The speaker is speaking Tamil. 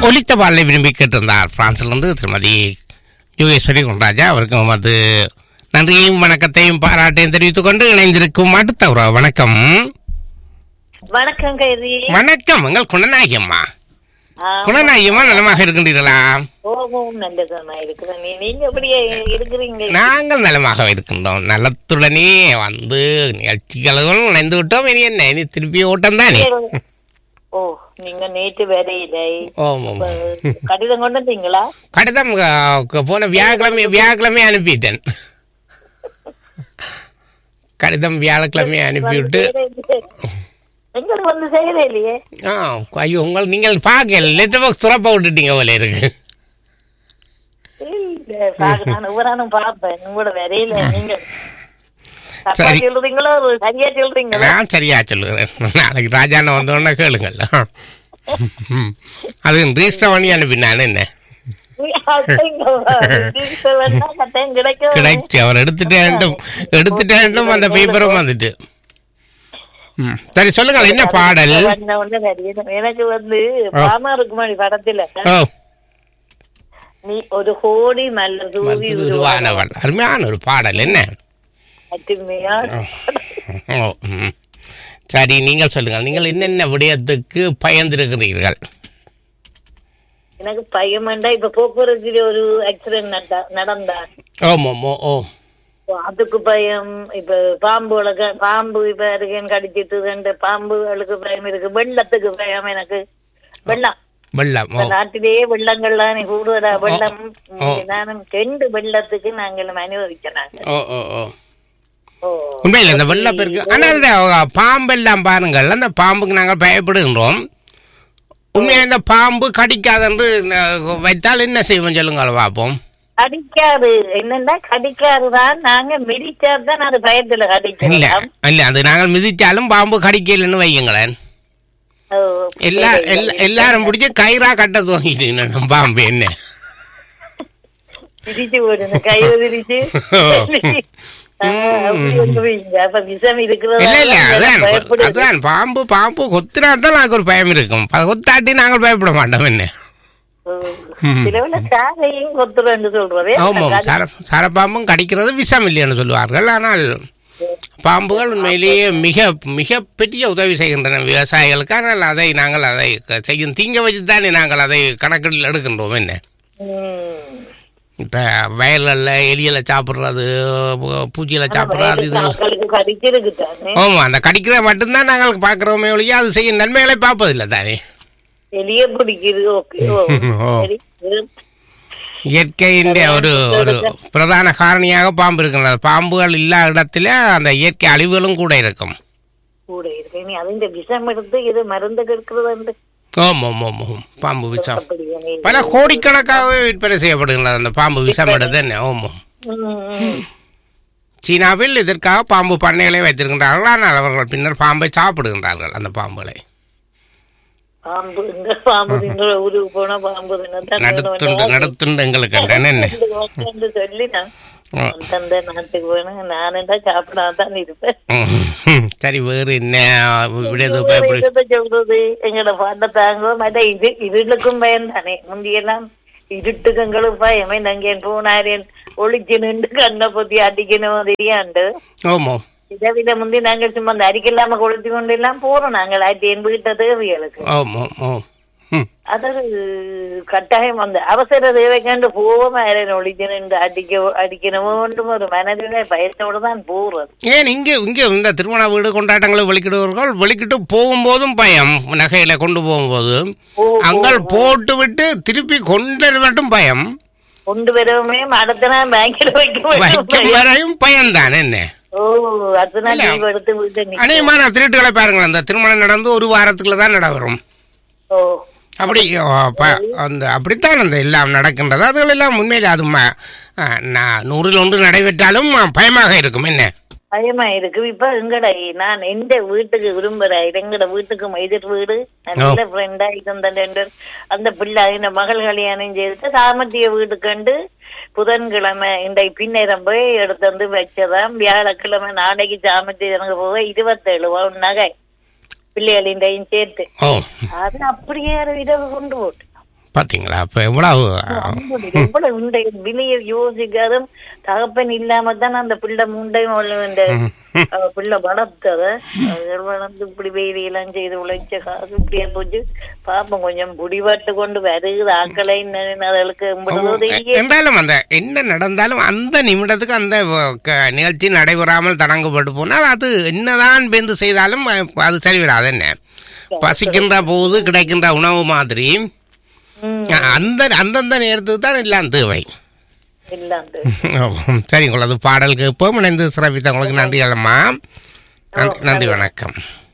ஒலித்த பாடலை விரும்பி கேட்டிருந்தார் பிரான்சிலிருந்து திருமதி யோகேஸ்வரி குண்டராஜா அவருக்கும் அது நன்றியையும் வணக்கத்தையும் பாராட்டையும் தெரிவித்துக் கொண்டு இணைந்திருக்கும் அடுத்த உறவு வணக்கம் வணக்கம் கைதி வணக்கம் எங்கள் குணநாயகி அம்மா குணநாயகி அம்மா நலமாக இருக்கின்றீர்களா ஓமும் நல்லதமா இருக்குது நீ நீங்க எப்படி இருக்கிறீங்க நாங்கள் நலமாக இருக்கின்றோம் நலத்துடனே வந்து நிகழ்ச்சிகளும் இணைந்து விட்டோம் இனி என்ன இனி திருப்பி ஓட்டம் தானே ஓ நீங்க நேற்று வேலையில்லை ஓம் ஓம் கடிதம் கொண்டு வந்தீங்களா கடிதம் அஹ், போன வியாழக்கிழமை வியாழக்கிழமை அனுப்பிட்டேன் கடிதம் வியாழக்கிழமை அனுப்பிவிட்டு எங்களுக்கு வந்து செய்யறே இல்லையே ஆ ஐயோ உங்கள் நீங்கள் பார்க்கல லெட்டர் பாக்ஸ் துறப்ப விட்டுட்டீங்க போல இருக்கு இல்ல, பாக்க- நான் ஒவ்வொரு பாப்பேன் உங்களோட வேலையில நீங்க தப்பா சரி. சொல்றீங்களோ சரியா சொல்றீங்களா நான் சரியா சொல்லுகிறேன் நாளைக்கு ராஜாண்ண வந்தோடனே கேளுங்கள் ம். அது ரிஜிஸ்டர் பண்ணி அனுப்பினான் என்ன கட்டாயம் கிடைக்கும் கிடைச்சு அவர் எடுத்துட்டேன்ட்டும் எடுத்துட்டேன்ட்டும் அந்த பேப்பரும் வந்துட்டு ம் சரி சொல்லுங்கள் என்ன பாடல் வந்த உடனே நிறைய- எனக்கு வந்து பாமா இருக்குமாடி படத்துல ஓ நீ ஒரு கோடி மலர் தூவி வந்து உருவான உருவானவள் அருமையான ஒரு பாடல் என்ன அருமையா ஓ ம். சரி நீங்கள் சொல்லுங்கள் நீங்கள் என்னென்ன விடயத்துக்கு பயந்திருக்கிறீர்கள் எனக்கு பயம் வேண்டாம் இப்ப போக்குவரத்துல ஒரு ஆக்சிடென்ட் நடந்தா ஓம் ஓம் ஓ ஓ அதுக்கு பயம் இப்ப பாம்புகளுக்கு பாம்பு இப்ப இருக்கேன் கடிச்சிட்டு ரெண்டு பாம்புகளுக்கு பயம் இருக்கு வெள்ளத்துக்கு பயம் எனக்கு வெள்ளம் வெள்ளம் ஓ இந்த நாட்டிலேயே வெள்ளங்கள்லாம் கூடுதலா வெள்ளம் ஓ. நானும் ரெண்டு வெள்ளத்துக்கு நாங்கள் அனுபவிக்கிறாங்க ஓ ஓ ஓ ஓ உண்மையில் இந்த வெள்ளப்பெருக்கு ஆனால் இந்த பாம்பெல்லாம் பாருங்கள் அந்த பாம்புக்கு நாங்கள் பயப்படுகின்றோம் உண்மையாக இந்த பாம்பு கடிக்காதென்று ந- வைத்தால் என்ன செய்வோம் சொல்லுங்கள் பார்ப்போம் கடிக்காது என்னன்னா கடிக்காதுதான் நாங்க மிதிச்சாதான் தான் அது பயத்துல இல்ல கடிக்கலாம் இல்ல அது நாங்கள் மிதிச்சாலும் பாம்பு கடிக்கலன்னு வையுங்களேன் ஓ, எல்லா எல்லா- எல்லாரும் பிடிச்சி கயிறா கட்ட துவங்கிட்டு பாம்பு என்ன மிதிச்சு போடுங்க கையில விரிச்சு ஆ, அப்படி வந்து வைங்க. அப்ப விஷம் இருக்கிறதா இல்ல இல்ல அதான் பயப்படுது அதான் பாம்பு பாம்பு கொத்தினா தான் நமக்கு ஒரு பயம் இருக்கும் அது கொத்தாட்டி நாங்கள் பயப்பட மாட்டோம் என்ன ஓ, சிலவுல சாரையும் கொத்துறேன்னு சொல்றதே ஆமாம் சர சரப்பாம்பும் கடிக்கிறது விஷம் இல்லைன்னு சொல்லுவார்கள் ஆனால் பாம்புகள் உண்மையிலேயே மிக மிக பெரிய உதவி செய்கின்றன விவசாயிகளுக்கு ஆனால் அதை நாங்கள் அதை க- செய்யும் தீங்க வச்சு தானே நாங்கள் அதை கணக்கில் எடுக்கின்றோம் என்ன ம். இப்போ வயல்களில் எலிகளை சாப்பிட்றது பூச்சிகளை சாப்பிட்றது அது இது மக்களுக்கு கடிச்சிருக்கு தானே ஆமாம் அந்த கடிக்கிறத மட்டும்தான் நாங்கள் பார்க்குறோமே ஒழிய அது செய்யும் நன்மைகளை பார்ப்பதில்லை தானே எலிய பிடிக்குது ஓகே ஓ, ஓ. சரி இயற்கையின் ஒரு ஒரு பிரதான காரணியாக பாம்பு இருக்கின்றது பாம்புகள் இல்லாத இடத்துல அந்த இயற்கை அழிவுகளும் கூட இருக்கும் கூட இருக்கு நீ அதிന്റെ விஷம் எடுத்து இது மருந்து கெடுக்கிறது ஓம் ஓம் ஓம் ஓம் பாம்பு விஷம் பல கோடிக்கணக்காகவே விற்பனை செய்யப்படுகின்றது அந்த பாம்பு விஷம் எடுத்து என்ன ஓம் ஓம் சீனாவில் இதற்காக பாம்பு பண்ணைகளை வைத்திருக்கின்றார்கள் ஆனால் அவர்கள் பின்னர் பாம்பை சாப்பிடுகின்றார்கள் அந்த பாம்புகளை பாம்பு இங்க பாம்பு திங்கிற ஊருக்கு போனா பாம்பு தின்னத்தான் நடுத்துண்டு நடுத்துண்டு எங்களுக்கு என்ன வேணும்னு சொல்லி நான் அந்தந்த நாட்டுக்கு போனா நானும் தான் சாப்பிடாதான் இருப்பேன் ம், சரி வேறு என்ன விடுது பயப்படு இதை சொல்றது எங்கட பாட்ட தாங்க மற்ற இது இருளுக்கும் பயம் தானே முந்தியெல்லாம் இருட்டுக்கு எங்களுக்கு பயமே நாங்க போனாரேன் ஒளிச்சு நின்று கண்ணை பொத்தி அடிக்கணும் தெரியாண்டு ஓமோ இதை விட முந்தி நாங்க சும்மா அந்த அரிக்கல்லாம கொளுத்தி கொண்டு எல்லாம் போறோம் நாங்கள் ஆட்டி என் வீட்ட தேவைகளுக்கு ஓம் ஓம் ஓம் ம் அது கட்டாயம் அந்த அவசர தேவைக்காண்டு போவோம் ஒளிச்சு நின்று அடிக்க அடிக்கணுமோன்றும் ஒரு மனதிலே பயத்தோட தான் போறது ஏன் இங்கே இங்கே இந்த திருமண வீடு கொண்டாட்டங்களை வெளிக்கிடுவார்கள் வெளிக்கிட்டு போகும்போதும் பயம் நகையில கொண்டு போகும்போது ஓ, அங்கள் போட்டு விட்டு திருப்பி கொண்டு வர மட்டும் பயம் கொண்டு வரவுமே அடுத்த நாள் பேங்க்ல வைக்க வைக்கும் வேண்டும் வரையும் பயம்தான் என்ன ஓ அடுத்த நாள் இல்ல. லீவ் எடுத்து வீட்டை நிக்க- அநேகமான திருட்டுகளை பாருங்களேன் அந்த திருமணம் நடந்து ஒரு வாரத்துக்குள்ள தான் நடைபெறும் ஓ அப்படி ஓ, ப- அந்த அப்படித்தான் அந்த எல்லாம் நடக்கின்றது அதுகள் எல்லாம் உண்மையில் அது ம- ஆ, நா- நூறில் ஒன்று நடைபெற்றாலும் பயமாக இருக்கும் என்ன பயமா இருக்கு இப்ப எங்கட நான் எந்த வீட்டுக்கு விரும்புறேன் எங்கட வீட்டுக்கு எதிர் வீடு நல்ல ஃப்ரெண்டா இருந்த ரெண்டு அந்த பிள்ளை இந்த மகள் கல்யாணம் செய்து சாமத்திய வீடு கண்டு புதன்கிழமை இந்த பின்னேரம் போய் எடுத்து வந்து வச்சதாம் வியாழக்கிழமை நாளைக்கு சாமத்தி எனக்கு போக இருபத்தேழு பவுன் நகை பிள்ளைகளின் சேர்த்து ஓ அது அப்படியே இரவு கொண்டு போட்டு பாத்தீங்களா அப்ப எவ்வளவு எவ்வளவு உண்டை விலையை யோசிக்காதும் தகப்பன் இல்லாம தான் அந்த பிள்ளை முண்டையும் இந்த ம், அவ பிள்ளை வளர்த்தத அது வளர்ந்து இப்படி வேலையெல்லாம் செய்து உழைச்ச காசு இப்படியே போச்சு பாப்போம் கொஞ்சம் முடிவட்டு கொண்டு வருகுது ஆக்களை அதுகளுக்கு எவ்வளவோ தெரிய என்றாலும் அந்த என்ன நடந்தாலும் அந்த நிமிடத்துக்கு அந்த வ- க- நிகழ்ச்சி நடைபெறாமல் தடங்கப்பட்டு போனால் அது என்னதான் பெந்து செய்தாலும் அஹ், அது சரி வராது என்ன பசிக்கின்ற போது கிடைக்கின்ற உணவு மாதிரி ம், அஹ், அந்த அந்தந்த நேரத்துக்கு தான் எல்லாம் தேவை இல்லாந்து சரிங்க அது பாடல் கேட்போம் இணைந்து சிறப்பித்த உங்களுக்கு நன்றி அம்மா நன்றி வணக்கம்